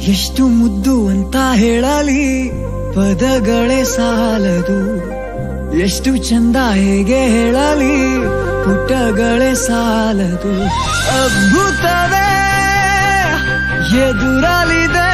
ಎಷ್ಟು ಮುದ್ದು ಅಂತ ಹೇಳಲಿ ಪದಗಳೇ ಸಾಲದು ಎಷ್ಟು ಚಂದ ಹೇಗೆ ಹೇಳಲಿ ಪುಟಗಳೇ ಸಾಲದು ಅದ್ಭುತವೇ ಎದುರಲಿದೆ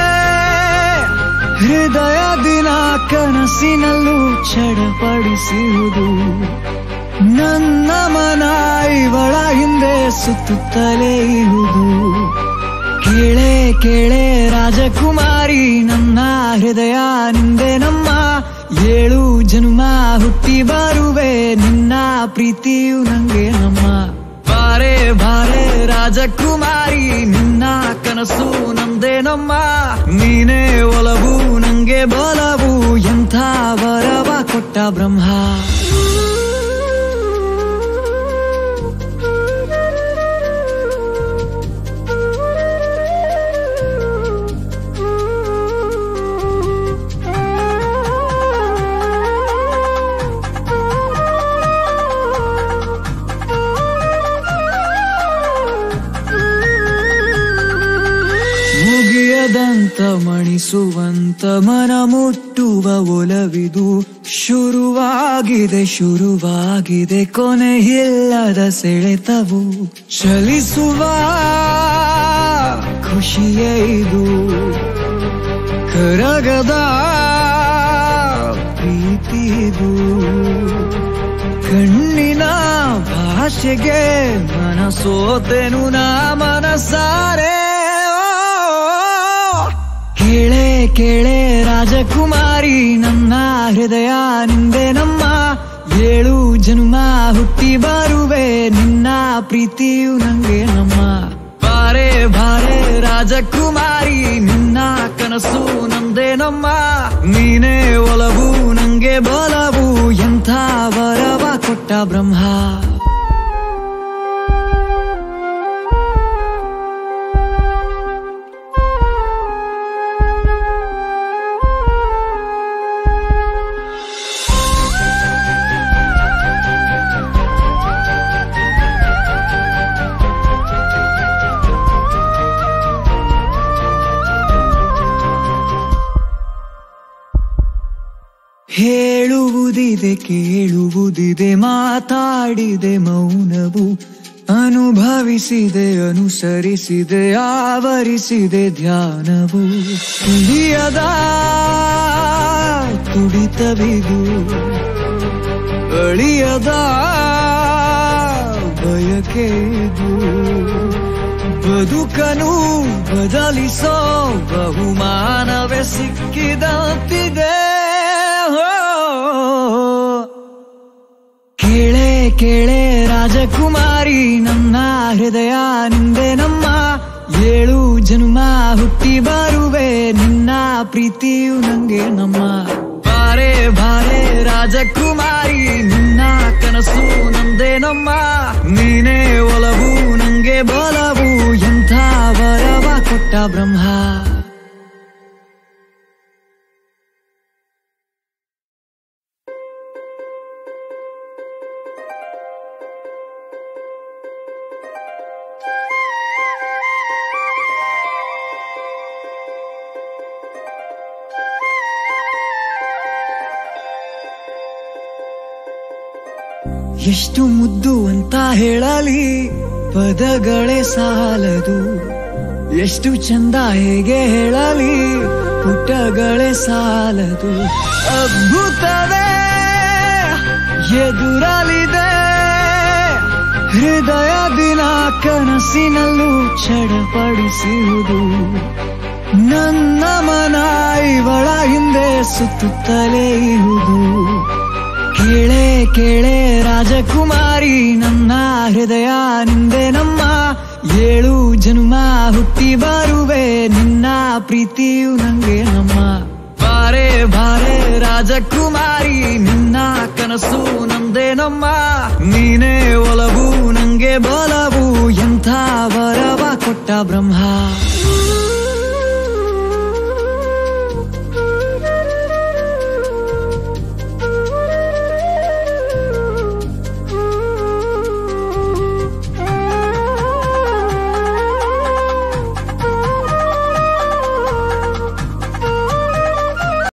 ಹೃದಯ ದಿನ ಕನಸಿನಲ್ಲೂ ಚಡಪಡಿಸುವುದು ನನ್ನ ಮನ ಇವಳ ಹಿಂದೆ ಸುತ್ತುತ್ತಲೇ ಇರುವುದು ಕೇಳೆ ಕೇಳೆ ರಾಜಕುಮಾರಿ ನನ್ನ ಹೃದಯ ನಿಂದೆ ನಮ್ಮ ಏಳು ಜನ್ಮ ಹುಟ್ಟಿ ಬರುವೆ ನಿನ್ನ ಪ್ರೀತಿಯು ನಂಗೆ ನಮ್ಮ ಬಾರೆ ಬಾರೆ ರಾಜಕುಮಾರಿ ನಿನ್ನ ಕನಸು ನಂದೆ ನಮ್ಮ ನೀನೇ ಒಲವು ನಂಗೆ ಬಲವು ಎಂಥ ವರವ ಕೊಟ್ಟ ಬ್ರಹ್ಮ ಮುಗಿಯದಂತ ಮಣಿಸುವಂತ ಮನ ಮುಟ್ಟುವ ಒಲವಿದು ಶುರುವಾಗಿದೆ ಶುರುವಾಗಿದೆ ಕೊನೆಯಿಲ್ಲದ ಸೆಳೆತವು ಚಲಿಸುವ ಖುಷಿಯೇ ಇದು ಕರಗದ ಪ್ರೀತಿದು ಕಣ್ಣಿನ ಭಾಷೆಗೆ ಮನಸೋತೆನು ನಾ ಮನಸಾರೆ ಕೇಳೆ ಕೇಳೆ ರಾಜಕುಮಾರಿ ನನ್ನ ಹೃದಯ ನಿಂದೆ ನಮ್ಮ ಏಳು ಜನ್ಮ ಹುಟ್ಟಿ ಬರುವೆ ನಿನ್ನ ಪ್ರೀತಿಯು ನಂಗೆ ನಮ್ಮ ಬಾರೆ ಬಾರೆ ರಾಜಕುಮಾರಿ ನಿನ್ನ ಕನಸು ನಂದೆ ನಮ್ಮ ನೀನೇ ಒಲವು ನಂಗೆ ಬಲವು ಎಂಥ ವರವ ಕೊಟ್ಟ ಬ್ರಹ್ಮ ಹೇಳುವುದಿದೆ ಕೇಳುವುದಿದೆ ಮಾತಾಡಿದೆ ಮೌನವು ಅನುಭವಿಸಿದೆ ಅನುಸರಿಸಿದೆ ಆವರಿಸಿದೆ ಧ್ಯಾನವು ತಿಳಿಯದ ತುಡಿತವಿದು ಅಳಿಯದ ಬಯಕೆದು ಬದುಕನು ಬದಲಿಸೋ ಬಹುಮಾನವೇ ಸಿಕ್ಕಿದಂತಿದೆ ಹೋ. ಕೇಳೆ ಕೇಳೆ ರಾಜಕುಮಾರಿ ನನ್ನ ಹೃದಯ ನಿಂದೆ ನಮ್ಮ ಏಳು ಜನ್ಮ ಹುಟ್ಟಿ ಬರುವೆ ನಿನ್ನ ಪ್ರೀತಿಯು ನಂಗೆ ನಮ್ಮ ಬಾರೆ ಬಾರೆ ರಾಜಕುಮಾರಿ ನಿನ್ನ ಕನಸು ನಂದೆ ನಮ್ಮ ನೀನೇ ಒಲವು ನಂಗೆ ಬಲವು ಎಂಥ ವರವ ಕೊಟ್ಟ ಬ್ರಹ್ಮ ಎಷ್ಟು ಮುದ್ದು ಅಂತ ಹೇಳಲಿ ಪದಗಳೇ ಸಾಲದು ಎಷ್ಟು ಚಂದ ಹೇಗೆ ಹೇಳಲಿ ಪುಟಗಳೇ ಸಾಲದು ಅದ್ಭುತವೇ ಎದುರಲಿದೆ ಹೃದಯ ದಿನ ಕನಸಿನಲ್ಲೂ ಚಡಪಡಿಸುವುದು ನನ್ನ ಮನ ಇವಳ ಹಿಂದೆ ಸುತ್ತುತ್ತಲೇ ಇರುವುದು ಕೇಳೆ ಕೇಳೆ ರಾಜಕುಮಾರಿ ನನ್ನ ಹೃದಯ ನಿಂದೆ ನಮ್ಮ ಏಳು ಜನ್ಮ ಹುಟ್ಟಿ ಬರುವೆ ನಿನ್ನ ಪ್ರೀತಿಯು ನಂಗೆ ನಮ್ಮ ಬಾರೆ ಬಾರೆ ರಾಜಕುಮಾರಿ ನಿನ್ನ ಕನಸು ನಂದೆ ನಮ್ಮ ನೀನೇ ಒಲವು ನಂಗೆ ಬಲವು ಎಂಥ ವರವ ಕೊಟ್ಟ ಬ್ರಹ್ಮ